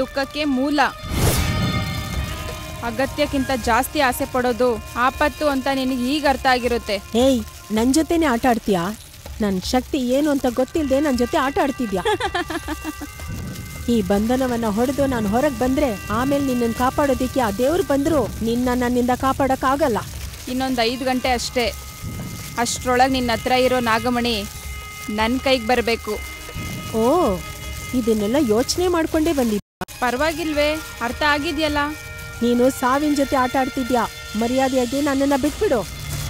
ದುಃಖಕ್ಕೆ ಮೂಲ ಅಗತ್ಯಕ್ಕಿಂತ ಜಾಸ್ತಿ ಆಸೆ ಪಡೋದು ಆಪತ್ತು ಅಂತ ನಿನಗೆ ಈಗ ಅರ್ಥ ಆಗಿರುತ್ತೆ ಏಯ್ ನನ್ ಜೊತೆನೆ ಆಟ ಆಡ್ತೀಯಾ ನನ್ ಶಕ್ತಿ ಏನು ಅಂತ ಗೊತ್ತಿಲ್ಲದೆ ನನ್ ಜೊತೆ ಆಟ ಆಡ್ತಿದ್ಯಾ ಈ ಬಂಧನವನ್ನ ಹೊಡೆದು ನಾನು ಹೊರಗ್ ಬಂದ್ರೆ ಆಮೇಲೆ ನಿನ್ನನ್ ಕಾಪಾಡೋದಿಕ್ಕೆ ಆ ದೇವ್ರು ಬಂದ್ರು ನಿನ್ನ ನನ್ನಿಂದ ಕಾಪಾಡಕ್ ಆಗಲ್ಲ ಇನ್ನೊಂದು ಐದು ಗಂಟೆ ಅಷ್ಟೇ ಅಷ್ಟರೊಳಗೆ ನಿನ್ನ ಹತ್ರ ಇರೋ ನಾಗಮಣಿ ನನ್ನ ಕೈಗೆ ಬರಬೇಕು ಓ ಇದನ್ನೆಲ್ಲ ಯೋಚನೆ ಮಾಡ್ಕೊಂಡೇ ಬಂದಿದ್ದ ಪರವಾಗಿಲ್ವೇ ಅರ್ಥ ಆಗಿದೆಯಲ್ಲ ನೀನು ಸಾವಿನ ಜೊತೆ ಆಟ ಆಡ್ತಿದ್ಯಾ ಮರ್ಯಾದೆಯಾಗಿ ನನ್ನನ್ನ ಬಿಟ್ಬಿಡು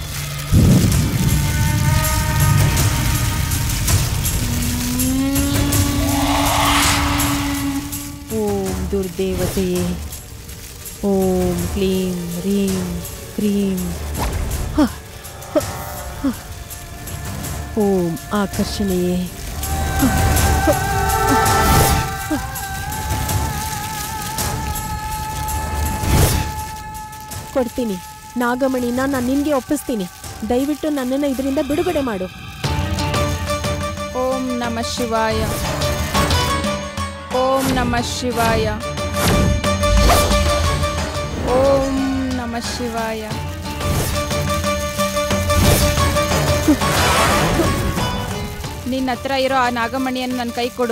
ಓಂ ದುರ್ದೇವತೆಯೇ ಓಂ ಕ್ಲೀಂ ರೀಂ ಕ್ರೀಂ ಹ, ಹ, ಹ. ಓಂ ಆಕರ್ಷಣೆಯೇ ಕೊಡ್ತೀನಿ ನಾಗಮಣಿನ ನಾನು ನಿನ್ಗೆ ಒಪ್ಪಿಸ್ತೀನಿ ದಯವಿಟ್ಟು ನನ್ನನ್ನು ಇದರಿಂದ ಬಿಡುಗಡೆ ಮಾಡು ಓಂ ನಮ ಶಿವಾಯ ಓಂ ನಮ ಶಿವಾಯ ಓಂ ನಮ ಶಿವಾಯ ನಿನ್ನ ಹತ್ರ ಇರೋ ಆ ನಾಗಮಣಿಯನ್ನು ನನ್ನ ಕೈ ಕೊಡು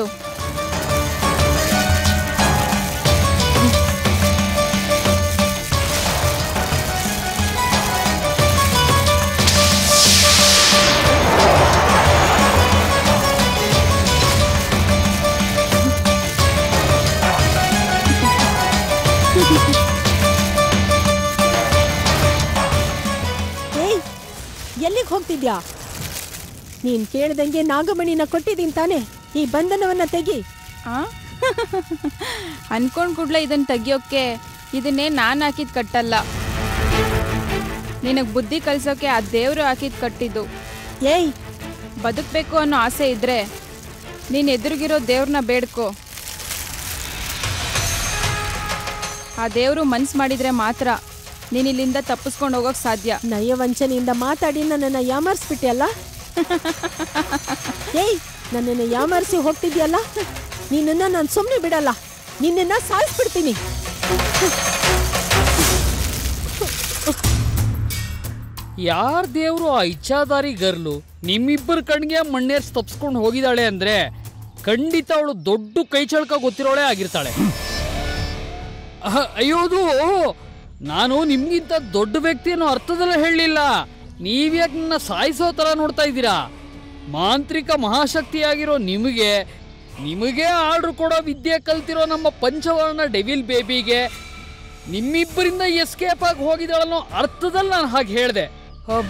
ಏಯ್ ಎಲ್ಲಿಗೆ ಹೋಗ್ತಿದ್ಯಾ ನೀನ್ ಕೇಳ್ದಂಗೆ ನಾಗಮಣಿನ ಕೊಟ್ಟಿದ್ದೀನಿ ತಾನೆ ಈ ಬಂಧನವನ್ನ ತೆಗಿ ಆ ಅನ್ಕೊಂಡ್ ಕೂಡ್ಲೆ ಇದನ್ನ ತೆಗಿಯೋಕೆ ಇದನ್ನೇ ನಾನು ಹಾಕಿದ್ ಕಟ್ಟಲ್ಲ ನಿನಗೆ ಬುದ್ಧಿ ಕಲ್ಸೋಕೆ ಆ ದೇವರು ಹಾಕಿದ್ ಕಟ್ಟಿದ್ದು ಏಯ್ ಬದುಕಬೇಕು ಅನ್ನೋ ಆಸೆ ಇದ್ರೆ ನೀನು ಎದುರಿಗಿರೋ ದೇವ್ರನ್ನ ಬೇಡ್ಕೋ ಆ ದೇವರು ಮನ್ಸು ಮಾಡಿದ್ರೆ ಮಾತ್ರ ನೀನು ಇಲ್ಲಿಂದ ತಪ್ಪಿಸ್ಕೊಂಡು ಹೋಗೋಕೆ ಸಾಧ್ಯ ನಯವಂಚನೆಯಿಂದ ಮಾತಾಡಿ ನನ್ನನ್ನ ಯಾಮಾರಿಸ್ಬಿಟ್ಟೆಯಲ್ಲ ಏಯ್ ನನ್ನನ್ನು ಯಾಮಾರಿಸಿ ಹೋಗ್ತಿದ್ಯಲ್ಲ ನಿನ್ನನ್ನ ನಾನು ಸುಮ್ಮನೆ ಬಿಡಲ್ಲ ನಿನ್ನನ್ನ ಸಾಯಿಸ್ಬಿಡ್ತೀನಿ ಯಾರ್ ದೇವ್ರು ಆ ಇಚ್ಛಾದಾರಿ ಗರ್ಲು ನಿಮ್ಮಿಬ್ಬರ ಕಣ್ಗೆ ಮಣ್ಣೇರ್ಸ್ ತಪ್ಸ್ಕೊಂಡು ಹೋಗಿದ್ದಾಳೆ ಅಂದ್ರೆ ಖಂಡಿತ ಅವಳು ದೊಡ್ಡ ಕೈ ಚಳಕ ಗೊತ್ತಿರೋಳೆ ಆಗಿರ್ತಾಳೆ ಅಹ, ಅಯ್ಯೋದು ನಾನು ನಿಮ್ಗಿಂತ ದೊಡ್ಡ ವ್ಯಕ್ತಿ ಅನ್ನೋ ಅರ್ಥದಲ್ಲೇ ಹೇಳಲಿಲ್ಲ ನೀವ್ಯಾಕೆ ನನ್ನ ಸಾಯಿಸೋ ಥರ ನೋಡ್ತಾ ಇದ್ದೀರಾ ಮಾಂತ್ರಿಕ ಮಹಾಶಕ್ತಿಯಾಗಿರೋ ನಿಮಗೆ ನಿಮಗೆ ಆರ್ಡ್ರ್ ಕೊಡೋ ವಿದ್ಯೆ ಕಲ್ತಿರೋ ನಮ್ಮ ಪಂಚವರ್ಣ ಡೆವಿಲ್ ಬೇಬಿಗೆ ನಿಮ್ಮಿಬ್ಬರಿಂದ ಎಸ್ಕೇಪ್ ಆಗಿ ಹೋಗಿದ್ದಾಳನ್ನೋ ಅರ್ಥದಲ್ಲಿ ನಾನು ಹಾಗೆ ಹೇಳಿದೆ ಹಬ್ಬ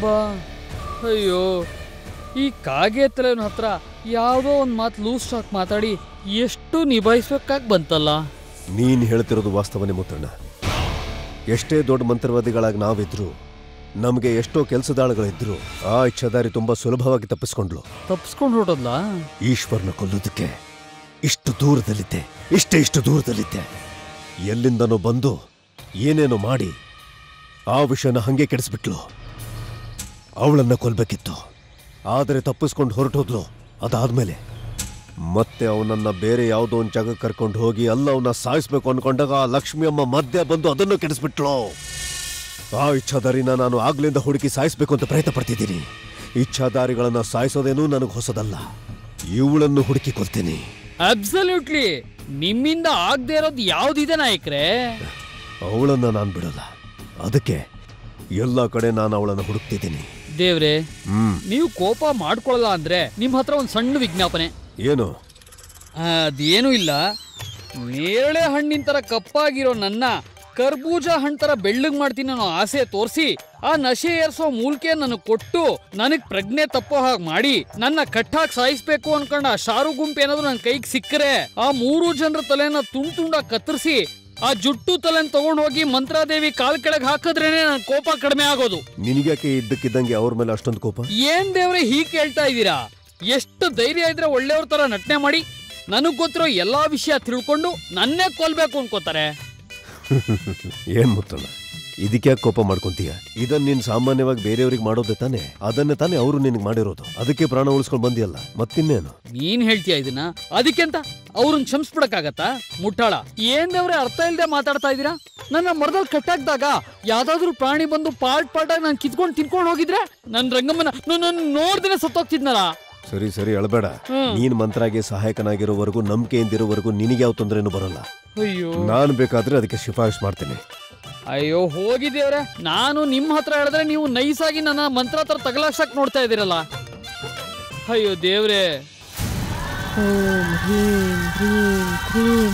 ಅಯ್ಯೋ ಈ ಕಾಗೆ ತಲೆನ ಹತ್ರ ಯಾವುದೋ ಒಂದು ಮಾತು ಲೂಸ್ ಟಾಕ್ ಮಾತಾಡಿ ಎಷ್ಟು ನಿಭಾಯಿಸ್ಬೇಕಾಗಿ ಬಂತಲ್ಲ ನೀನ್ ಹೇಳ್ತಿರೋದು ವಾಸ್ತವನೇ ಮುತ್ತಣ್ಣ ಎಷ್ಟೇ ದೊಡ್ಡ ಮಂತ್ರವಾದಿಗಳಾಗಿ ನಾವಿದ್ರು ನಮಗೆ ಎಷ್ಟೋ ಕೆಲಸದಾಳುಗಳಿದ್ರು ಆ ಇಚ್ಛಾದಾರಿ ತುಂಬಾ ಸುಲಭವಾಗಿ ತಪ್ಪಿಸ್ಕೊಂಡ್ಲು ತಪ್ಸ್ಕೊಂಡು ಹೊರಟೋದ್ಲಾ ಈಶ್ವರನ ಕೊಲ್ಲೋದಕ್ಕೆ ಇಷ್ಟು ದೂರದಲ್ಲಿದ್ದೆ ಇಷ್ಟೇ ಇಷ್ಟು ದೂರದಲ್ಲಿದ್ದೆ ಎಲ್ಲಿಂದನೋ ಬಂದು ಏನೇನೋ ಮಾಡಿ ಆ ವಿಷಯನ ಹಂಗೆ ಕೆಡಿಸ್ಬಿಟ್ಲು ಅವಳನ್ನ ಕೊಲ್ಬೇಕಿತ್ತು ಆದರೆ ತಪ್ಪಿಸ್ಕೊಂಡು ಹೊರಟೋದ್ಲು ಅದಾದ್ಮೇಲೆ ಮತ್ತೆ ಅವನನ್ನ ಬೇರೆ ಯಾವುದೋ ಒಂದು ಜಾಗಕ್ಕೆ ಕರ್ಕೊಂಡು ಹೋಗಿ ಅಲ್ಲ ಅವನ್ನ ಸಾಯಿಸ್ಬೇಕು ಅನ್ಕೊಂಡಾಗ ಆ ಲಕ್ಷ್ಮಿ ಅಮ್ಮ ಮಧ್ಯ ಬಂದು ಅದನ್ನು ಕೆಡಿಸ್ಬಿಟ್ಲು ಆ ಇಚ್ಛಾದಾರಿನ ನಾನು ಆಗ್ಲಿಂದ ಹುಡುಕಿ ಸಾಯಿಸ್ಬೇಕು ಅಂತ ಪ್ರಯತ್ನ ಪಡ್ತಿದ್ದೀನಿ ಇಚ್ಛಾದಾರಿಗಳನ್ನ ಸಾಯಿಸೋದೇನೂ ನನಗೆ ಹೊಸದಲ್ಲ ಇವಳನ್ನು ಹುಡುಕಿ ಕೊಲ್ತೀನಿ ಅಬ್ಸಲ್ಯೂಟ್ಲಿ ನಿಮ್ಮಿಂದ ಆಗದೆ ಇರೋದು ಯಾವ್ದಿದೆ ನಾಯಕ್ರೆ ಅವಳನ್ನ ನಾನು ಬಿಡಲ್ಲ ಅದಕ್ಕೆ ಎಲ್ಲ ಕಡೆ ನಾನು ಅವಳನ್ನು ಹುಡುಕ್ತಿದ್ದೀನಿ ದೇವ್ರೆ ಹ್ಮ್ ನೀವು ಕೋಪ ಮಾಡ್ಕೊಳ್ಳಲ್ಲ ಅಂದ್ರೆ ನಿಮ್ಮ ಹತ್ರ ಒಂದು ಸಣ್ಣ ವಿಜ್ಞಾಪನೆ ಏನು ಅದೇನೂ ಇಲ್ಲ ನೇರಳೆ ಹಣ್ಣಿನ ಥರ ಕಪ್ಪಾಗಿರೋ ನನ್ನ ಕರ್ಬೂಜ ಹಣ್ಣು ಥರ ಬೆಳ್ಳಗ್ ಮಾಡ್ತೀನಿ ಅನ್ನೋ ಆಸೆ ತೋರಿಸಿ ಆ ನಶೆ ಏರ್ಸೋ ಮೂಲ್ಕೆ ನನಗೆ ಕೊಟ್ಟು ನನಗ್ ಪ್ರಜ್ಞೆ ತಪ್ಪೋ ಹಾಗೆ ಮಾಡಿ ನನ್ನ ಕಟ್ಟಾಕ್ ಸಾಯಿಸ್ಬೇಕು ಅನ್ಕೊಂಡ ಆ ಶಾರು ಗುಂಪು ಏನಾದ್ರು ನನ್ನ ಕೈಗೆ ಸಿಕ್ಕರೆ ಆ ಮೂರು ಜನರ ತಲೆನ ತುಂಡ್ ತುಂಡಾಗಿ ಕತ್ತರಿಸಿ ಆ ಜುಟ್ಟು ತಲೆನ ತಗೊಂಡ್ ಹೋಗಿ ಮಂತ್ರಾದೇವಿ ಕಾಲ್ ಕೆಳಗೆ ಹಾಕಿದ್ರೇನೆ ನನ್ನ ಕೋಪ ಕಡಿಮೆ ಆಗೋದು ನಿನಗ್ಯಾಕೆ ಇದ್ದಕ್ಕಿದ್ದಂಗೆ ಅವ್ರ ಮೇಲೆ ಅಷ್ಟೊಂದು ಕೋಪ ಏನ್ ದೇವ್ರೆ ಹೀಗ್ ಕೇಳ್ತಾ ಇದ್ದೀರಾ ಎಷ್ಟು ಧೈರ್ಯ ಇದ್ರೆ ಒಳ್ಳೆಯವ್ರ ತರ ನಟನೆ ಮಾಡಿ ನನಗ್ ಗೊತ್ತಿರೋ ಎಲ್ಲಾ ವಿಷಯ ತಿಳ್ಕೊಂಡು ನನ್ನೇ ಕೊಲ್ಬೇಕು ಅನ್ಕೋತಾರೆ ಏನ್ ಮುತ್ತಣ್ಣ ಇದಕ್ಕೆ ಯಾಕೆ ಕೋಪ ಮಾಡ್ಕೊಂತೀಯ ಇದನ್ನ ನೀನ್ ಸಾಮಾನ್ಯವಾಗಿ ಬೇರೆಯವ್ರಿಗೆ ಮಾಡೋದೇ ತಾನೆ ಅದನ್ನೇ ತಾನೇ ಅವರು ನಿನಗೆ ಮಾಡಿರೋದು ಅದಕ್ಕೆ ಪ್ರಾಣ ಉಳಿಸ್ಕೊಂಡು ಬಂದಿಯಲ್ಲ ಮತ್ತಿನ್ನೇನು ನೀನ್ ಹೇಳ್ತೀಯ ಇದನ್ನ ಅದಕ್ಕೆಂತ ಅವ್ರನ್ನ ಕ್ಷಮಿಸ್ಬಿಡಕ್ಕಾಗತ್ತಾ ಮುಟ್ಟಾಳ ಏನ್ ದೇವ್ರೆ ಅರ್ಥ ಇಲ್ದೆ ಮಾತಾಡ್ತಾ ಇದೀರಾ ನನ್ನ ಮರದಲ್ಲಿ ಕಟ್ಟಾಕ್ದಾಗ ಯಾವ್ದಾದ್ರು ಪ್ರಾಣಿ ಬಂದು ಪಾರ್ಟ್ ಪಾರ್ಟ್ ಆಗಿ ನಾನು ಕಿತ್ಕೊಂಡು ತಿನ್ಕೊಂಡು ಹೋಗಿದ್ರೆ ನನ್ ರಂಗಮ್ಮನ ನನ್ನ ನೋಡ್ದೇನೆ ಸತ್ತೋಗ್ತಿದ್ನಲ್ಲ ಸರಿ ಸರಿ ಅಳಬೇಡ ಹ್ಮ್. ನೀನ್ ಮಂತ್ರಾಗೆ ಸಹಾಯಕನಾಗಿರೋವರೆಗೂ ನಂಬಿಕೆಯಿಂದಿರೋವರೆಗೂ ನಿನಗೆ ಯಾವ ತೊಂದರೆನೂ ಬರಲ್ಲ ಅಯ್ಯೋ ನಾನು ಬೇಕಾದ್ರೆ ಅದಕ್ಕೆ ಶಿಫಾರಸ್ ಮಾಡ್ತೀನಿ ಅಯ್ಯೋ ಹೋಗಿದ್ದೇವ್ರೆ ನಾನು ನಿಮ್ಮ ಹತ್ರ ಹೇಳಿದ್ರೆ ನೀವು ನೈಸಾಗಿ ನನ್ನ ಮಂತ್ರ ಹತ್ರ ತಗಲಾಕ್ಸಕ್ ನೋಡ್ತಾ ಇದ್ದೀರಲ್ಲ ಅಯ್ಯೋ ದೇವ್ರೆ ಓಂ ಹ್ರೀಂ ಹ್ರೀಂ ಕ್ರೀಂ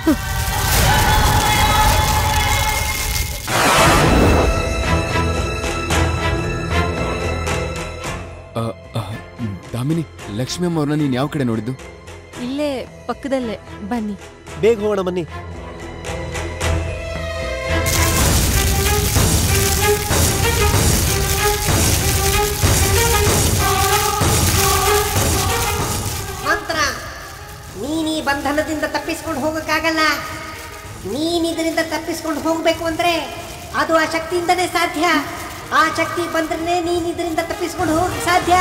ಅ, ಅ, ದಾಮಿನಿ ಲಕ್ಷ್ಮಿ ಅಮ್ಮ ಅವ್ರನ್ನ ನೀನ್ ಯಾವ ಕಡೆ ನೋಡಿದ್ದು ಇಲ್ಲೇ ಪಕ್ಕದಲ್ಲೇ ಬನ್ನಿ ಬೇಗ ಹೋಗೋಣ ಬನ್ನಿ ಮಂತ್ರ ನೀನ್ ಈ ಬಂಧನದಿಂದ ತಪ್ಪಿಸ್ಕೊಂಡು ಹೋಗಕ್ಕಾಗಲ್ಲ ನೀನ್ ಇದರಿಂದ ತಪ್ಪಿಸ್ಕೊಂಡು ಹೋಗ್ಬೇಕು ಅಂದ್ರೆ ಅದು ಆ ಶಕ್ತಿಯಿಂದನೇ ಸಾಧ್ಯ ಆ ಶಕ್ತಿ ಬಂದ್ರೆ ನೀನ್ ಇದರಿಂದ ತಪ್ಪಿಸ್ಕೊಂಡು ಹೋಗಕ್ ಸಾಧ್ಯ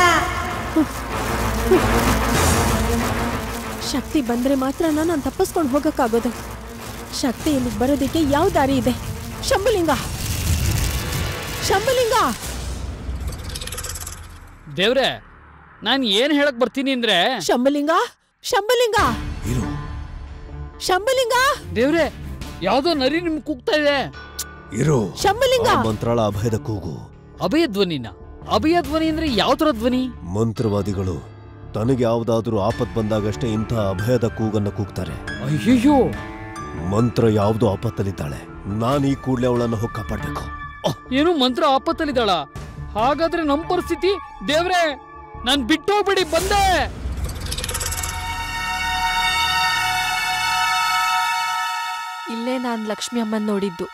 ಶಕ್ತಿ ಬಂದ್ರೆ ಮಾತ್ರ ನಾನು ತಪ್ಪಿಸ್ಕೊಂಡು ಹೋಗಕ್ಕಾಗೋದು ಶಕ್ತಿ ಇಲ್ಲಿಗೆ ಬರೋದಕ್ಕೆ ಯಾವ ದಾರಿ ಇದೆ ಶಂಭುಲಿಂಗ ಶಂಭುಲಿಂಗ ದೇವ್ರೆ ನಾನು ಏನ್ ಹೇಳಕ್ ಬರ್ತೀನಿ ಅಂದ್ರೆ ಶಂಭುಲಿಂಗ ಶಂಭುಲಿಂಗ ಇರು ಶಂಭುಲಿಂಗ ದೇವ್ರೆ ಯಾವ್ದೋ ನರಿ ನಿಮ್ ಕೂಗ್ತಾ ಇದೆ ಇರು ಶಂಭುಲಿಂಗ ಆ ಮಂತ್ರಾಳ ಅಭಯದ ಕೂಗು ಅಭಯ ಧ್ವನಿನ ಅಭಯ ಧ್ವನಿ ಅಂದ್ರೆ ಯಾವ ತರ ಧ್ವನಿ ಮಂತ್ರವಾದಿಗಳು ತನಗೆ ಯಾವುದಾದ್ರೂ ಆಪತ್ ಬಂದಾಗಷ್ಟೇ ಇಂಥ ಅಭಯದ ಕೂಗನ್ನ ಕೂಗ್ತಾರೆ ಅಯ್ಯಯ್ಯೋ ಮಂತ್ರ ಯಾವುದೋ ಆಪತ್ತಲ್ಲಿದ್ದಾಳೆ ನಾನು ಈ ಕೂಡಲೇ ಅವಳನ್ನು ಹೋಗಿ ಕಾಪಾಡ್ಬೇಕು ಏನು ಮಂತ್ರ ಆಪತ್ತಲ್ಲಿದ್ದಾಳ ಹಾಗಾದ್ರೆ ನಮ್ ಪರಿಸ್ಥಿತಿ ದೇವ್ರೆ ನಾನ್ ಬಿಟ್ಟೋಗ್ಬಿಡಿ ಬಂದೆ ಇಲ್ಲೇ ನಾನು ಲಕ್ಷ್ಮಿ ಅಮ್ಮನ್ ನೋಡಿದ್ದು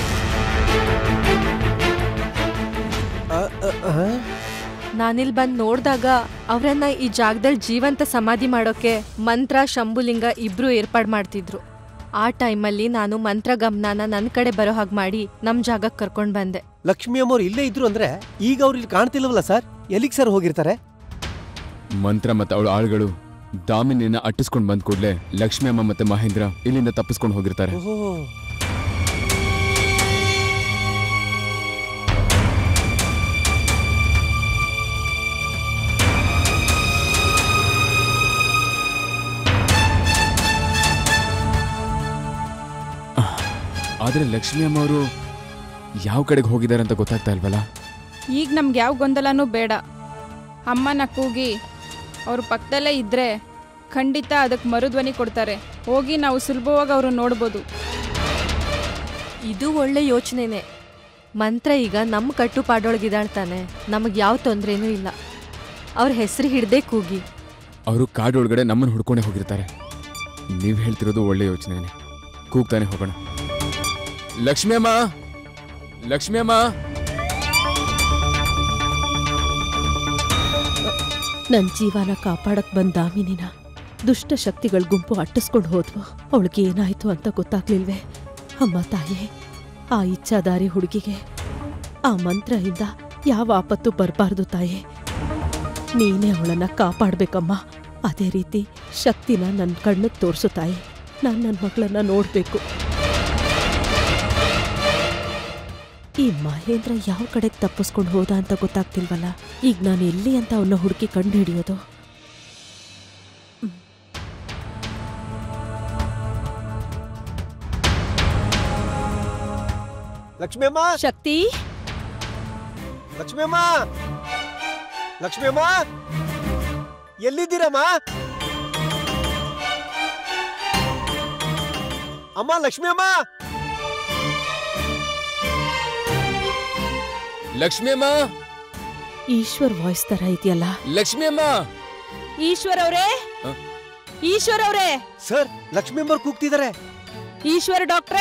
ನಾನಿಲ್ ಬಂದ್ ನೋಡ್ದಾಗ ಅವ್ರನ್ನ ಈ ಜಾಗದಲ್ಲಿ ಜೀವಂತ ಸಮಾಧಿ ಮಾಡೋಕೆ ಮಂತ್ರ ಶಂಭುಲಿಂಗ ಇಬ್ರು ಏರ್ಪಾಡ್ ಮಾಡ್ತಿದ್ರು ಆ ಟೈಮಲ್ಲಿ ನಾನು ಮಂತ್ರ ಗಮನನ ನನ್ನ ಕಡೆ ಬರೋ ಹಾಗೆ ಮಾಡಿ ನಮ್ ಜಾಗಕ್ಕೆ ಕರ್ಕೊಂಡ್ ಬಂದೆ ಲಕ್ಷ್ಮಿ ಅಮ್ಮವ್ರು ಇಲ್ಲೇ ಇದ್ರು ಅಂದ್ರೆ ಈಗ ಅವ್ರು ಇಲ್ಲಿ ಕಾಣ್ತಿಲ್ವಲ್ಲ ಸರ್ ಎಲ್ಲಿಗೆ ಸರ್ ಹೋಗಿರ್ತಾರೆ ಮಂತ್ರ ಮತ್ತೆ ಅವಳ ಆಳುಗಳು ದಾಮಿನಿನ ಅಟ್ಟಿಸ್ಕೊಂಡ್ ಬಂದ್ ಕೂಡ್ಲೆ ಲಕ್ಷ್ಮಿ ಅಮ್ಮ ಮತ್ತೆ ಮಹೇಂದ್ರ ಇಲ್ಲಿಂದ ತಪ್ಪಿಸ್ಕೊಂಡು ಹೋಗಿರ್ತಾರೆ ಓಹೋ ಆದ್ರೆ ಲಕ್ಷ್ಮಿ ಅಮ್ಮ ಅವರು ಯಾವ ಕಡೆಗೆ ಹೋಗಿದ್ದಾರೆ ಅಂತ ಗೊತ್ತಾಗ್ತಾ ಇಲ್ವಲ್ಲ ಈಗ ನಮ್ಗೆ ಯಾವ ಗೊಂದಲನೂ ಬೇಡ ಅಮ್ಮನ ಕೂಗಿ ಅವ್ರ ಪಕ್ಕದಲ್ಲೇ ಇದ್ದರೆ ಖಂಡಿತ ಅದಕ್ಕೆ ಮರುಧ್ವನಿ ಕೊಡ್ತಾರೆ ಹೋಗಿ ನಾವು ಸುಲಭವಾಗಿ ಅವರು ನೋಡ್ಬೋದು ಇದು ಒಳ್ಳೆ ಯೋಚನೆನೆ ಮಂತ್ರ ಈಗ ನಮ್ಮ ಕಟ್ಟುಪಾಡೊಳಗಿದಾಳ್ತಾನೆ ನಮಗೆ ಯಾವ ತೊಂದ್ರೆನೂ ಇಲ್ಲ ಅವ್ರ ಹೆಸರು ಹಿಡ್ದೇ ಕೂಗಿ ಅವರು ಕಾಡೊಳಗಡೆ ನಮ್ಮನ್ನ ಹುಡ್ಕೊಂಡೇ ಹೋಗಿರ್ತಾರೆ ನೀವ್ ಹೇಳ್ತಿರೋದು ಒಳ್ಳೆ ಯೋಚನೆನೆ ಕೂಗ್ತಾನೆ ಹೋಗೋಣ ಲಕ್ಷ್ಮಿ ಅಮ್ಮ ಲಕ್ಷ್ಮಿ ಅಮ್ಮ ನನ್ ಜೀವನ ಕಾಪಾಡಕ್ ಬಂದ ದಾಮಿನಿನ ದುಷ್ಟ ಶಕ್ತಿಗಳ ಗುಂಪು ಅಟ್ಟಿಸ್ಕೊಂಡು ಹೋದ್ವು ಅವಳಿಗೆ ಏನಾಯ್ತು ಅಂತ ಗೊತ್ತಾಗ್ಲಿಲ್ವೇ ಅಮ್ಮ ತಾಯೇ ಆ ಇಚ್ಛಾದಾರಿ ಹುಡುಗಿಗೆ ಆ ಮಂತ್ರದಿಂದ ಯಾವ ಆಪತ್ತು ಬರಬಾರ್ದು ತಾಯೇ ನೀನೇ ಅವಳನ್ನ ಕಾಪಾಡ್ಬೇಕಮ್ಮ ಅದೇ ರೀತಿ ಶಕ್ತಿನ ನನ್ನ ಕಣ್ಣಿಗೆ ತೋರಿಸು ತಾಯಿ ನಾನು ನನ್ನ ಮಗಳನ್ನ ನೋಡ್ಬೇಕು ಈ ಮಹೇಂದ್ರ ಯಾವ ಕಡೆಗೆ ತಪ್ಪಿಸ್ಕೊಂಡು ಹೋದ ಅಂತ ಗೊತ್ತಾಗ್ತಿಲ್ವಲ್ಲ ಈಗ ನಾನು ಎಲ್ಲಿ ಅಂತ ಅವನ್ನ ಹುಡುಕಿ ಕಂಡು ಹಿಡಿಯೋದು ಲಕ್ಷ್ಮಿ ಅಮ್ಮ ಶಕ್ತಿ ಲಕ್ಷ್ಮಿ ಅಮ್ಮ ಲಕ್ಷ್ಮಿ ಅಮ್ಮ ಎಲ್ಲಿದ್ದೀರಮ್ಮ ಅಮ್ಮ ಲಕ್ಷ್ಮಿ ಅಮ್ಮ ಲಕ್ಷ್ಮಿ ಅಮ್ಮ ಈಶ್ವರ್ ವಾಯ್ಸ್ ತರ ಇದೆಯಲ್ಲ ಲಕ್ಷ್ಮಿ ಅಮ್ಮ ಈಶ್ವರ್ ಅವರೇ ಹ? ಈಶ್ವರ್ ಅವರೇ ಸರ್ ಲಕ್ಷ್ಮಿ ಅಮ್ಮವ್ರು ಕೂಗ್ತಿದ್ದಾರೆ ಈಶ್ವರ್ ಡಾಕ್ಟ್ರೇ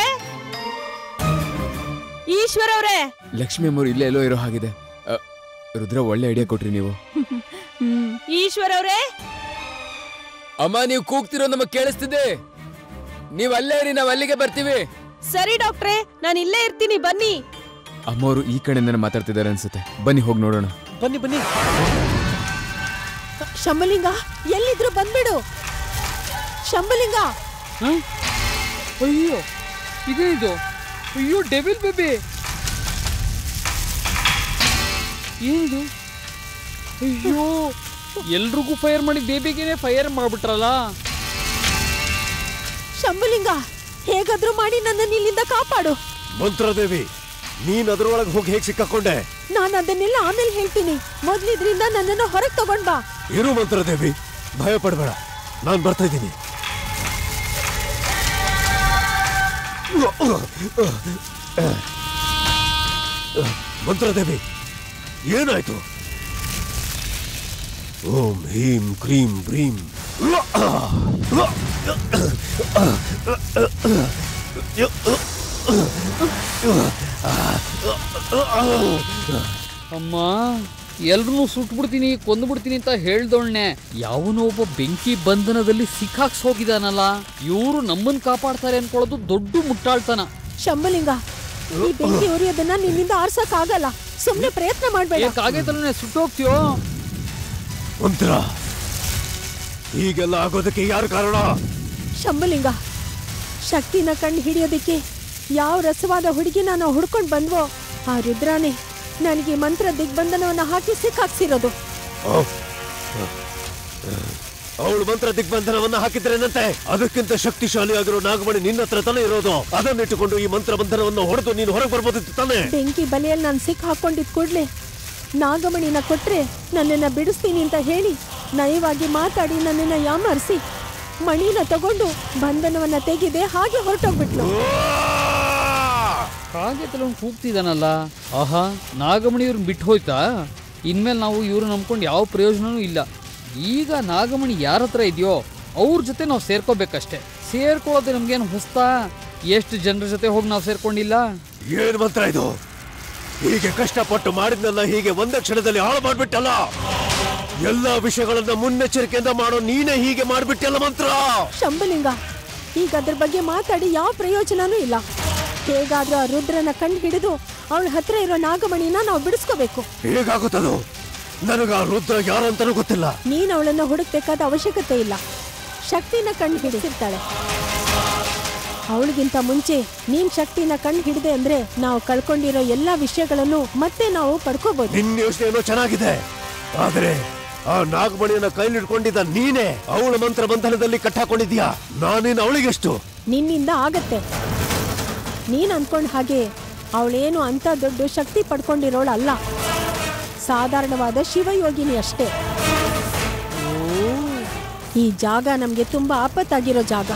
ಈಶ್ವರ್ ಅವರೇ ಲಕ್ಷ್ಮಿ ಅಮ್ಮವ್ರು ಇಲ್ಲೇ ಎಲ್ಲೋ ಇರೋ ಹಾಗಿದೆ ಅ, ರುದ್ರ ಒಳ್ಳೆ ಐಡಿಯಾ ಕೊಟ್ರಿ ನೀವು ಈಶ್ವರ್ ಅವರೇ ಅಮ್ಮ ನೀವು ಕೂಗ್ತಿರೋ ನಮಗ್ ಕೇಳಿಸ್ತಿದೆ ನೀವ್ ಅಲ್ಲೇ ಇರಿ ನಾವ್ ಅಲ್ಲಿಗೆ ಬರ್ತೀವಿ ಸರಿ ಡಾಕ್ಟ್ರೇ ನಾನು ಇಲ್ಲೇ ಇರ್ತೀನಿ ಬನ್ನಿ ಅಮ್ಮವರು ಈ ಕಡೆಯಿಂದನೇ ಮಾತಾಡ್ತಿದ್ದಾರೆ ಅನ್ಸುತ್ತೆ ಬನ್ನಿ ಹೋಗಿ ನೋಡೋಣ ಬನ್ನಿ ಬನ್ನಿ ಶಂಭಲಿಂಗ ಎಲ್ಲಿದ್ರು ಬಂದ್ಬಿಡು ಶಂಭಲಿಂಗ ಹ? ಅಯ್ಯೋ ಇದೇನಿದು ಅಯ್ಯೋ ಡೆವಿಲ್ ಬೇಬಿ ಏನಿದು ಅಯ್ಯೋ ಎಲ್ರಿಗೂ ಫೈರ್ ಮಾಡಿ ಬೇಬಿಗೆನೆ ಫೈರ್ ಮಾಡ್ಬಿಟ್ರಲ್ಲ ಶಂಭಲಿಂಗ ಹೇಗಾದ್ರೂ ಮಾಡಿ ನನ್ನನ್ನು ಇಲ್ಲಿಂದ ಕಾಪಾಡು ಮಂತ್ರದೇವಿ ನೀನ್ ಅದ್ರೊಳಗೆ ಹೋಗಿ ಹೇಗೆ ಸಿಕ್ಕಾಕೊಂಡೆ ನಾನು ಅದನ್ನೆಲ್ಲ ಆಮೇಲೆ ಹೇಳ್ತೀನಿ ಮೊದ್ಲಿದ್ರಿಂದ ನನ್ನನ್ನು ಹೊರಗೆ ತಗೊಂಡ್ ಬಾ ಇರು ಮಂತ್ರದೇವಿ ಭಯ ಪಡಬೇಡ ನಾನು ಬರ್ತಾ ಇದ್ದೀನಿ ಮಂತ್ರದೇವಿ ಏನಾಯ್ತು ಓಂ ಹೀಂ ಕ್ರೀಂ ಬ್ರೀಂ ಅಮ್ಮ ಎಲ್ರೂ ಸುಟ್ಬಿಡ್ತೀನಿ ಕೊಂದ್ಬಿಡ್ತೀನಿ ಅಂತ ಹೇಳ್ದೋಳ್ನೆ ಯಾವನೋ ಒಬ್ಬ ಬೆಂಕಿ ಬಂಧನದಲ್ಲಿ ಸಿಕ್ಕಾಕ್ಸ್ ಹೋಗಿದಾನಲ್ಲ ಇವರು ನಮ್ಮನ್ ಕಾಪಾಡ್ತಾರೆ ಅನ್ಕೊಳ್ಳೋದು ದೊಡ್ಡ ಮುಟ್ಟಾಳ್ತನ ಶಂಭಲಿಂಗ ಈ ಬೆಂಕಿ ಉರಿಯೋದನ್ನ ನಿನ್ನಿಂದ ಆರ್ಸಕ್ ಆಗಲ್ಲ ಸುಮ್ನೆ ಪ್ರಯತ್ನ ಮಾಡ್ಬೇಡ ಕಾಗೇತಲನೆ ಸುಟ್ಟೋಗ್ತೀಯೋ ಮಂತ್ರ ಹೀಗೆಲ್ಲ ಆಗೋದಕ್ಕೆ ಯಾರು ಕಾರಣ ಶಂಭಲಿಂಗ ಶಕ್ತಿನ ಕಂಡು ಹಿಡಿಯೋದಕ್ಕೆ ಯಾವ ರಸವಾದ ಹುಡುಗಿನ ನಾವು ಹುಡ್ಕೊಂಡು ಬಂದ್ವೋ ಆ ರುದ್ರಾನೇ ನನಗೆ ಮಂತ್ರ ದಿಗ್ಬಂಧನವನ್ನ ಹಾಕಿ ಸಿಕ್ಕಾಕ್ಸಿರೋದು ಅವಳು ಮಂತ್ರ ದಿಗ್ಬಂಧನವನ್ನ ಹಾಕಿದ್ರೇನಂತೆ ಅದಕ್ಕಿಂತ ಶಕ್ತಿಶಾಲಿ ಆಗಿರೋ ನಾಗಮಣಿ ನಿನ್ನ ಹತ್ರ ತಾನೇ ಇರೋದು ಅದನ್ನಿಟ್ಟುಕೊಂಡು ಈ ಮಂತ್ರ ಬಂಧನವನ್ನು ಹೊಡೆದು ನೀನು ಹೊರಗೆ ಬರ್ಬೋದಿತ್ತು ತಾನೇ ಬೆಂಕಿ ಬಲೆಯಲ್ಲಿ ನಾನು ಸಿಕ್ ಹಾಕೊಂಡಿದ್ ಕೂಡ್ಲೆ ನಾಗಮಣಿನ ಕೊಟ್ರೆ ನನ್ನನ್ನ ಬಿಡಿಸ್ತೀನಿ ಅಂತ ಹೇಳಿ ನಯವಾಗಿ ಮಾತಾಡಿ ನನ್ನನ್ನ ಯಾಮಾರಿಸಿ ಮಣಿನ ತಗೊಂಡು ಬಂಧನವನ್ನ ತೆಗೆದೆ ಹಾಗೆ ಹೊರಟೋಗ್ಬಿಟ್ಲು ಕಾಗೇತಲ ಕೂಗ್ತಿದಾನಲ್ಲ ಆಹಾ ನಾಗಮಣಿ ಇವ್ರನ್ನ ಬಿಟ್ಟು ಹೋಯ್ತಾ ಇನ್ಮೇಲೆ ನಾವು ಇವ್ರು ನಂಬ್ಕೊಂಡು ಯಾವ ಪ್ರಯೋಜನನೂ ಇಲ್ಲ ಈಗ ನಾಗಮಣಿ ಯಾರ ಹತ್ರ ಇದೆಯೋ ಅವ್ರ ಜೊತೆ ನಾವು ಸೇರ್ಕೋಬೇಕಷ್ಟೇ ಸೇರ್ಕೊಳ್ಳೋದು ನಮ್ಗೇನು ಹೊಸ್ತಾ ಎಷ್ಟು ಜನರ ಜೊತೆ ಹೋಗಿ ನಾವು ಸೇರ್ಕೊಂಡಿಲ್ಲ ಏನ್ ಮಂತ್ರ ಇದು ಹೀಗೆ ಕಷ್ಟಪಟ್ಟು ಮಾಡಿದ್ನಲ್ಲ ಹೀಗೆ ಒಂದೇ ಕ್ಷಣದಲ್ಲಿ ಹಾಳು ಮಾಡ್ಬಿಟ್ಟಲ್ಲ ಎಲ್ಲಾ ವಿಷಯಗಳನ್ನ ಮುನ್ನೆಚ್ಚರಿಕೆಯಿಂದ ಮಾಡೋ ನೀನೇ ಹೀಗೆ ಮಾಡ್ಬಿಟ್ಟಲ್ಲ ಮಂತ್ರ ಶಂಭಲಿಂಗ ಈಗ ಅದ್ರ ಬಗ್ಗೆ ಮಾತಾಡಿ ಯಾವ ಪ್ರಯೋಜನನೂ ಇಲ್ಲ ಹೇಗಾದ್ರೂ ಆ ರುದ್ರನ ಕಂಡು ಹಿಡಿದು ಅವಳ ಹತ್ರ ಇರೋ ನಾಗಮಣಿನ ನಾವು ಬಿಡಿಸ್ಕೋಬೇಕು ಹೇಗಾಗುತ್ತದು ನನಗ ಆ ರುದ್ರ ಯಾರು ಅಂತಾನೂ ಗೊತ್ತಿಲ್ಲ ನೀನ್ ಅವಳನ್ನ ಹುಡುಕ್ಬೇಕಾದ ಅವಶ್ಯಕತೆ ಇಲ್ಲ ಶಕ್ತಿನ ಕಂಡು ಹಿಡಿಸಿರ್ತಾಳೆ ಅವಳಿಗಿಂತ ಮುಂಚೆ ನೀನ್ ಶಕ್ತಿನ ಕಂಡು ಹಿಡಿದೆ ಅಂದ್ರೆ ನಾವು ಕಳ್ಕೊಂಡಿರೋ ಎಲ್ಲಾ ವಿಷಯಗಳನ್ನು ಮತ್ತೆ ನಾವು ಪಡ್ಕೋಬಹುದು ನಿನ್ನ ಯೋಚನೆ ಏನೋ ಚೆನ್ನಾಗಿದೆ ಆದ್ರೆ ಆ ನಾಗಮಣಿಯನ್ನ ಕೈಲಿಡ್ಕೊಂಡಿದ್ದ ನೀನೇ ಅವಳ ಮಂತ್ರ ಬಂಧನದಲ್ಲಿ ಕಟ್ಟಾಕೊಂಡಿದ್ಯಾ ನಾನೇನು ಅವಳಿಗೆಷ್ಟು ನಿನ್ನಿಂದ ಆಗತ್ತೆ ನೀನ್ ಅನ್ಕೊಂಡ್ ಹಾಗೆ ಅವಳೇನು ಅಂತ ದೊಡ್ಡ ಶಕ್ತಿ ಪಡ್ಕೊಂಡಿರೋಳು ಅಲ್ಲ ಸಾಧಾರಣವಾದ ಶಿವಯೋಗಿನಿ ಅಷ್ಟೇ ಈ ಜಾಗ ನಮ್ಗೆ ತುಂಬಾ ಆಪತ್ತಾಗಿರೋ ಜಾಗ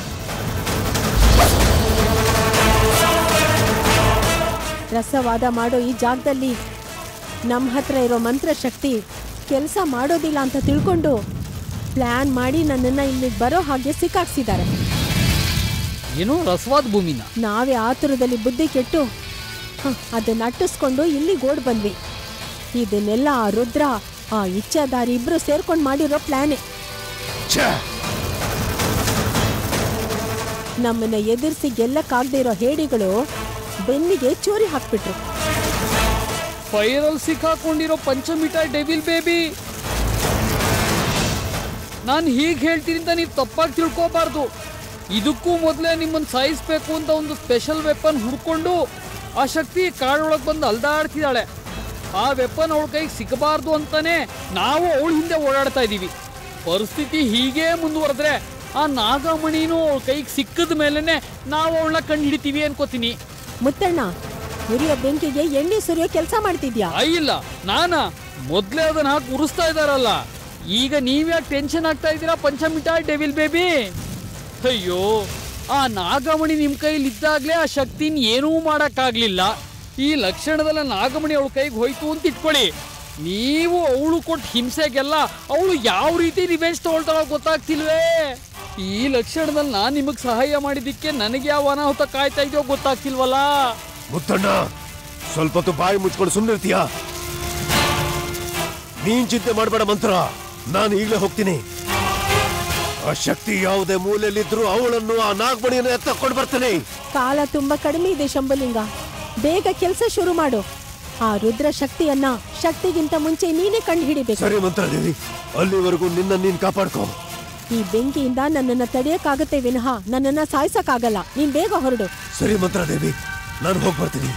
ರಸವಾದ ಮಾಡೋ ಈ ಜಾಗದಲ್ಲಿ ನಮ್ಮ ಹತ್ರ ಇರೋ ಮಂತ್ರಶಕ್ತಿ ಕೆಲಸ ಮಾಡೋದಿಲ್ಲ ಅಂತ ತಿಳ್ಕೊಂಡು ಪ್ಲಾನ್ ಮಾಡಿ ನನ್ನನ್ನ ಇಲ್ಲಿಗೆ ಬರೋ ಹಾಗೆ ಸಿಕ್ಕಾಕ್ಸಿದ್ದಾರೆ ಏನೋ ರಸವಾದ ಭೂಮಿನ ನಾವೇ ಆತುರದಲ್ಲಿ ಬುದ್ಧಿ ಕೆಟ್ಟು ಹ, ಅದನ್ನ ಅಟ್ಟಿಸ್ಕೊಂಡು ಇಲ್ಲಿಗೆ ಓಡ್ ಬಂದ್ವಿ ಇದನ್ನೆಲ್ಲ ಆ ರುದ್ರ ಆ ಇಚ್ಛಾದಾರಿ ಇಬ್ರು ಸೇರ್ಕೊಂಡು ಮಾಡಿರೋ ಪ್ಲಾನೇ ಛೇ ನಮ್ಮನ್ನ ಎದುರಿಸಿ ಗೆಲ್ಲಕ್ಕಾಗದೇ ಇರೋ ಹೇಡಿಗಳು ಬೆನ್ನಿಗೆ ಚೂರಿ ಹಾಕ್ಬಿಟ್ರು ಫೈರಲ್ ಸಿಕ್ಕಾಕೊಂಡಿರೋ ಪಂಚಮಿಟ ಡೆವಿಲ್ ಬೇಬಿ ನಾನು ಹೀಗೆ ಹೇಳ್ತೀನಿ ಅಂತ ನೀವು ತಪ್ಪಾಗಿ ತಿಳ್ಕೋಬಾರ್ದು ಇದಕ್ಕೂ ಮೊದಲೇ ನಿಮ್ಮನ್ನು ಸಾಯಿಸ್ಬೇಕು ಅಂತ ಒಂದು ಸ್ಪೆಷಲ್ ವೆಪನ್ ಹುಡ್ಕೊಂಡು ಆ ಶಕ್ತಿ ಕಾಡೊಳಗೆ ಬಂದು ಅಲ್ದಾಡ್ತಿದ್ದಾಳೆ ಆ ವೆಪನ್ ಅವಳ ಕೈಗೆ ಸಿಗಬಾರ್ದು ಅಂತಾನೆ ನಾವು ಅವಳ ಹಿಂದೆ ಓಡಾಡ್ತಾ ಇದ್ದೀವಿ ಪರಿಸ್ಥಿತಿ ಹೀಗೇ ಮುಂದುವರೆದ್ರೆ ಆ ನಾಗಮಣಿನೂ ಅವಳ ಕೈಗೆ ಸಿಕ್ಕದ ಮೇಲೆನೆ ನಾವು ಅವಳನ್ನ ಕಂಡು ಹಿಡಿತೀವಿ ಅನ್ಕೋತೀನಿ ಮುತ್ತಣ್ಣ ಉರಿಯೋ ಬೆಂಕಿಗೆ ಎಣ್ಣೆ ಸುರಿಯೋ ಕೆಲಸ ಮಾಡ್ತಿದ್ಯಾ ಇಲ್ಲ ನಾನ ಮೊದ್ಲೇ ಅದನ್ನ ಹಾಕಿ ಉರಿಸ್ತಾ ಇದಾರಲ್ಲ ಈಗ ನೀವ್ಯಾಕೆ ಟೆನ್ಷನ್ ಆಗ್ತಾ ಇದ್ದೀರಾ ಪಂಚಮಿಟ ಡೆವಿಲ್ ಬೇಬಿ ಅಯ್ಯೋ ಆ ನಾಗಮಣಿ ನಿಮ್ ಕೈಲಿ ಇದ್ದಾಗ್ಲೇ ಆ ಶಕ್ತಿನ ಏನೂ ಮಾಡಕ್ಕಾಗ್ಲಿಲ್ಲ ಈ ಲಕ್ಷಣದಲ್ಲ ನಾಗಮಣಿ ಅವಳ ಕೈಗೆ ಹೋಯ್ತು ಅಂತ ಇಟ್ಕೊಳ್ಳಿ ನೀವು ಅವಳು ಕೊಟ್ಟು ಹಿಂಸೆಗೆಲ್ಲ ಅವಳು ಯಾವ ರೀತಿ ರಿವೆಂಜ್ ತಗೊಳ್ತಾಳೋ ಗೊತ್ತಾಗ್ತಿಲ್ವೇ ಈ ಲಕ್ಷಣದಲ್ಲಿ ನಾನು ನಿಮಗೆ ಸಹಾಯ ಮಾಡಿದ್ದಕ್ಕೆ ನನಗೆ ಯಾವ ಅನಾಹುತ ಕಾಯ್ತಾ ಇದೆಯೋ ಗೊತ್ತಾಗ್ತಿಲ್ವಲ್ಲ ಮುತ್ತಣ್ಣ ಸ್ವಲ್ಪ ಹೊತ್ತು ಬಾಯಿ ಮುಚ್ಕೊಂಡು ಸುಮ್ಮನಿರ್ತೀಯ ನೀನ್ ಚಿಂತೆ ಮಾಡಬೇಡ ಮಂತ್ರ ನಾನು ಈಗಲೇ ಹೋಗ್ತೀನಿ ಆ ಶಕ್ತಿ ಯಾವುದೇ ಮೂಲೆಯಲ್ಲಿದ್ರು ಅವಳನ್ನು ಆ ನಾಗಮಣಿಯನ್ನು ಎತ್ತಕೊಂಡು ಬರ್ತೇನೆ ಕಾಲ ತುಂಬಾ ಕಡಿಮೆ ಇದೆ ಶಂಭಲಿಂಗ ಬೇಗ ಕೆಲಸ ಶುರು ಮಾಡು ಆ ರುದ್ರ ಶಕ್ತಿಯನ್ನ ಶಕ್ತಿಗಿಂತ ಮುಂಚೆ ನೀನೇ ಕಂಡು ಹಿಡಿಬೇಕು ಸರಿ ಮಂತ್ರದೇವಿ ಅಲ್ಲಿವರೆಗೂ ನಿನ್ನ ನೀನ್ ಕಾಪಾಡ್ಕೋ ಈ ಬೆಂಕಿಯಿಂದ ನನ್ನನ್ನ ತಡೆಯಕ್ಕಾಗತ್ತೆ ವಿನಃ ನನ್ನನ್ನ ಸಾಯ್ಸಕ್ಕಾಗಲ್ಲ ನೀನ್ ಬೇಗ ಹೊರಡು ಸರಿ ಮಂತ್ರದೇವಿ ನಾನು ಹೋಗಿ ಬರ್ತೀನಿ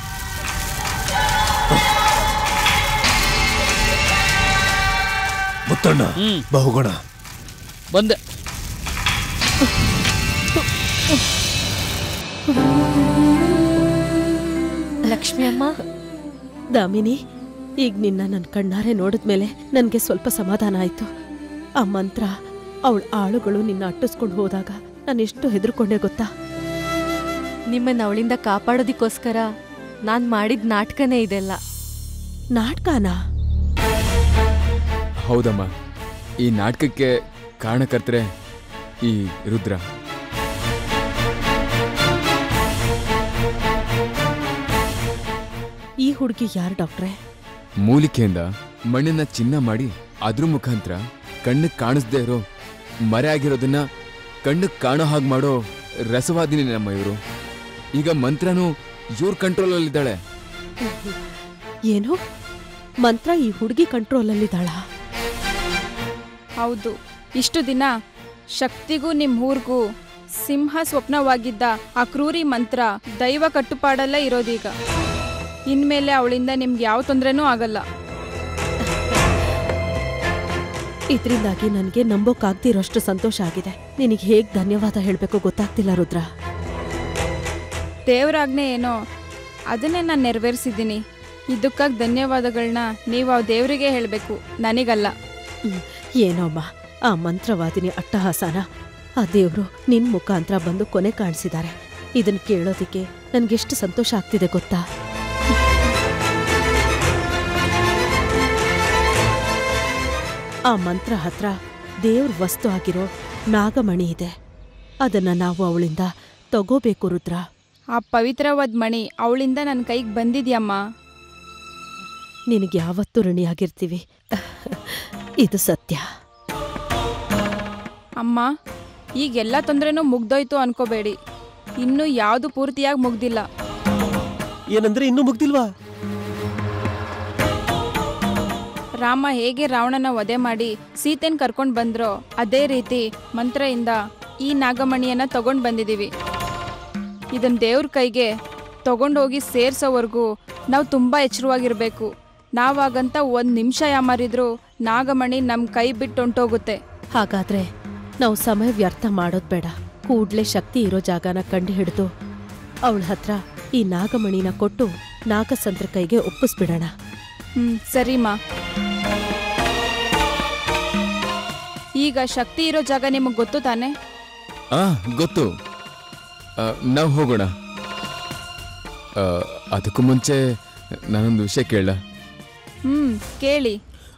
ಮುತ್ತಣ್ಣ ಹ್ಮ್. ಬಹುಗುಣ ಬಂದೆ ಲಕ್ಷ್ಮಿ ಅಮ್ಮ ದಾಮಿನಿ ಈಗ ನಿನ್ನ ನನ್ನ ಕಣ್ಣಾರೆ ನೋಡಿದ್ಮೇಲೆ ನನಗೆ ಸ್ವಲ್ಪ ಸಮಾಧಾನ ಆಯ್ತು ಆ ಮಂತ್ರ ಅವಳ ಆಳುಗಳು ನಿನ್ನ ಅಟ್ಟಿಸ್ಕೊಂಡು ಹೋದಾಗ ನಾನು ಎಷ್ಟು ಹೆದರ್ಕೊಂಡೆ ಗೊತ್ತಾ ನಿಮ್ಮನ್ನ ಅವಳಿಂದ ಕಾಪಾಡೋದಿಕ್ಕೋಸ್ಕರ ನಾನ್ ಮಾಡಿದ ನಾಟಕನೇ ಇದೆಲ್ಲ ನಾಟಕನಾ ಹೌದಮ್ಮ ಈ ನಾಟಕಕ್ಕೆ ಕಾರಣಕರ್ತರೆ ಈ ರುದ್ರ ಈ ಹುಡುಗಿ ಯಾರು ಡಾಕ್ಟ್ರೆ ಮೂಲಿಕೆಯಿಂದ ಮಣ್ಣನ್ನ ಚಿನ್ನ ಮಾಡಿ ಅದ್ರ ಮುಖಾಂತರ ಕಣ್ಣಿಗೆ ಕಾಣಿಸ್ದೇ ಇರೋ ಮರೆ ಆಗಿರೋದನ್ನ ಕಣ್ಣಿಗೆ ಕಾಣೋ ಹಾಗೆ ಮಾಡೋ ರಸವಾದಿನಿ ನಮ್ಮ ಇವರು ಈಗ ಮಂತ್ರನೂ ಇವ್ರ ಕಂಟ್ರೋಲಲ್ಲಿದ್ದಾಳೆ ಏನು ಮಂತ್ರ ಈ ಹುಡುಗಿ ಕಂಟ್ರೋಲಲ್ಲಿದ್ದಾಳ ಹೌದು ಇಷ್ಟು ದಿನ ಶಕ್ತಿಗೂ ನಿಮ್ಮ ಊರ್ಗೂ ಸಿಂಹ ಸ್ವಪ್ನವಾಗಿದ್ದ ಆ ಕ್ರೂರಿ ಮಂತ್ರ ದೈವ ಕಟ್ಟುಪಾಡಲ್ಲೇ ಇರೋದೀಗ ಇನ್ಮೇಲೆ ಅವಳಿಂದ ನಿಮ್ಗೆ ಯಾವ ತೊಂದರೆನೂ ಆಗಲ್ಲ ಇದರಿಂದಾಗಿ ನನಗೆ ನಂಬೋಕ್ಕಾಗ್ದಿರೋಷ್ಟು ಸಂತೋಷ ಆಗಿದೆ ನಿನಗೆ ಹೇಗೆ ಧನ್ಯವಾದ ಹೇಳಬೇಕು ಗೊತ್ತಾಗ್ತಿಲ್ಲ ರುದ್ರ ದೇವರಾಜ್ಞೆ ಏನೋ ಅದನ್ನೇ ನಾನು ನೆರವೇರಿಸಿದ್ದೀನಿ ಇದಕ್ಕಾಗಿ ಧನ್ಯವಾದಗಳನ್ನ ನೀವು ಆ ದೇವರಿಗೆ ಹೇಳಬೇಕು ನನಗಲ್ಲ ಹ್ಮ್, ಏನೋಮ್ಮ ಆ ಮಂತ್ರವಾದಿನಿ ಅಟ್ಟಹಾಸನ ಆ ದೇವ್ರು ನಿನ್ ಮುಖಾಂತರ ಬಂದು ಕೊನೆ ಕಾಣಿಸಿದ್ದಾರೆ ಇದನ್ನ ಕೇಳೋದಿಕ್ಕೆ ನನ್ಗೆಷ್ಟು ಸಂತೋಷ ಆಗ್ತಿದೆ ಗೊತ್ತಾ ಆ ಮಂತ್ರ ಹತ್ರ ದೇವ್ರ ವಸ್ತು ಆಗಿರೋ ನಾಗಮಣಿ ಇದೆ ಅದನ್ನ ನಾವು ಅವಳಿಂದ ತಗೋಬೇಕು ರುದ್ರ ಆ ಪವಿತ್ರವಾದ ಮಣಿ ಅವಳಿಂದ ನನ್ನ ಕೈಗೆ ಬಂದಿದ್ಯಮ್ಮ ನಿನಗೆ ಯಾವತ್ತೂ ಋಣಿಯಾಗಿರ್ತೀವಿ ಇದು ಸತ್ಯ ಅಮ್ಮ ಈಗೆಲ್ಲ ತೊಂದರೆನೂ ಮುಗ್ದೋಯ್ತು ಅನ್ಕೋಬೇಡಿ ಇನ್ನೂ ಯಾವುದು ಪೂರ್ತಿಯಾಗಿ ಮುಗ್ದಿಲ್ಲ ಏನಂದ್ರೆ ಇನ್ನೂ ಮುಗ್ದಿಲ್ವಾ ರಾಮ ಹೇಗೆ ರಾವಣನ ವಧೆ ಮಾಡಿ ಸೀತೆನ್ ಕರ್ಕೊಂಡು ಬಂದ್ರೋ ಅದೇ ರೀತಿ ಮಂತ್ರದಿಂದ ಈ ನಾಗಮಣಿಯನ್ನ ತಗೊಂಡ್ ಬಂದಿದೀವಿ ಇದನ್ನ ದೇವ್ರ ಕೈಗೆ ತಗೊಂಡೋಗಿ ಸೇರ್ಸೋವರೆಗೂ ನಾವು ತುಂಬಾ ಎಚ್ಚರವಾಗಿರ್ಬೇಕು ನಾವಾಗಂತ ಒಂದ್ ನಿಮಿಷ ಯಾಮಾರಿದ್ರು ನಾಗಮಣಿ ನಮ್ ಕೈ ಬಿಟ್ಟು ಹೊಂಟೋಗುತ್ತೆ ಹಾಗಾದ್ರೆ ನಾವು ಸಮಯ ವ್ಯರ್ಥ ಮಾಡೋದ್ ಬೇಡ ಕೂಡ್ಲೆ ಶಕ್ತಿ ಇರೋ ಜಾಗನ ಕಂಡು ಹಿಡಿದು ಅವಳ ಹತ್ರ ಈ ನಾಗಮಣಿನ ಕೊಟ್ಟು ನಾಗಸಂತ್ರ ಕೈಗೆ ಒಪ್ಪಿಸ್ಬಿಡೋಣ ಹ್ಮ್ ಸರಿಮಾ ಈಗ ಶಕ್ತಿ ಇರೋ ಜಾಗ ನಿಮಗೆ ಗೊತ್ತು ತಾನೆ ಆ ಗೊತ್ತು ನಾವು ಹೋಗೋಣ ಆ, ಅದಕ್ಕೂ ಮುಂಚೆ ನಾನೊಂದು ವಿಷಯ ಕೇಳ ಹ್ಮ್ ಕೇಳಿ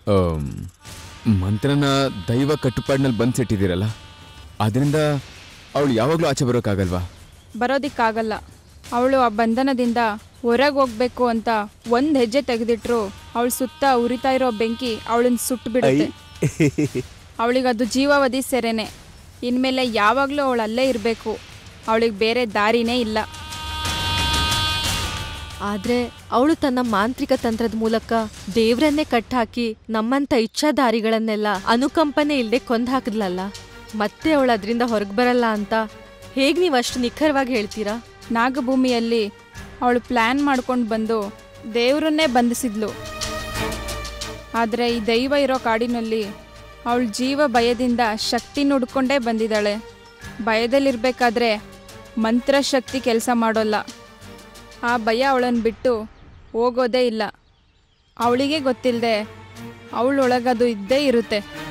ಮಂತ್ರನ ದೈವ ಕಟ್ಟುಪಾಡಿನಲ್ಲಿ ಬಂದ್ ಸಿಟ್ಟಿದ್ದೀರಲ್ಲ ಅದರಿಂದ ಅವಳು ಯಾವಾಗಲೂ ಆಚೆ ಬರೋಕ್ಕಾಗಲ್ವಾ ಬರೋದಿಕ್ಕಾಗಲ್ಲ ಅವಳು ಆ ಬಂಧನದಿಂದ ಹೊರಗೆ ಹೋಗ್ಬೇಕು ಅಂತ ಒಂದ್ ಹೆಜ್ಜೆ ತೆಗೆದಿಟ್ರು ಅವಳ ಸುತ್ತ ಉರಿತಾ ಇರೋ ಬೆಂಕಿ ಅವಳನ್ನ ಸುಟ್ಟು ಬಿಡುತ್ತೆ ಅವಳಿಗೆ ಅದು ಜೀವಾವಧಿ ಸೆರೆನೆ ಇನ್ಮೇಲೆ ಯಾವಾಗಲೂ ಅವಳು ಅಲ್ಲೇ ಇರಬೇಕು ಅವಳಿಗೆ ಬೇರೆ ದಾರಿನೇ ಇಲ್ಲ ಆದ್ರೆ ಅವಳು ತನ್ನ ಮಾಂತ್ರಿಕ ತಂತ್ರದ ಮೂಲಕ ದೇವ್ರನ್ನೇ ಕಟ್ಟಾಕಿ ನಮ್ಮಂತ ಇಚ್ಛಾಧಾರಿಗಳನ್ನೆಲ್ಲ ಅನುಕಂಪನೆ ಇಲ್ಲದೆ ಕೊಂದ್ ಹಾಕಿದ್ಲಲ್ಲ ಮತ್ತೆ ಅವಳು ಅದರಿಂದ ಹೊರಗೆ ಬರಲ್ಲ ಅಂತ ಹೇಗ್ ನೀವು ಅಷ್ಟು ನಿಖರವಾಗಿ ಹೇಳ್ತೀರಾ ನಾಗಭೂಮಿಯಲ್ಲಿ ಅವಳು ಪ್ಲ್ಯಾನ್ ಮಾಡ್ಕೊಂಡು ಬಂದು ದೇವ್ರನ್ನೇ ಬಂಧಿಸಿದ್ಲು ಆದರೆ ಈ ದೈವ ಇರೋ ಕಾಡಿನಲ್ಲಿ ಅವಳ ಜೀವ ಭಯದಿಂದ ಶಕ್ತಿ ನುಡ್ಕೊಂಡೇ ಬಂದಿದ್ದಾಳೆ ಭಯದಲ್ಲಿರ್ಬೇಕಾದ್ರೆ ಮಂತ್ರಶಕ್ತಿ ಕೆಲಸ ಮಾಡೋಲ್ಲ ಆ ಭಯ ಅವಳನ್ನು ಬಿಟ್ಟು ಹೋಗೋದೇ ಇಲ್ಲ ಅವಳಿಗೆ ಗೊತ್ತಿಲ್ಲದೆ ಅವಳೊಳಗದು ಇದ್ದೇ ಇರುತ್ತೆ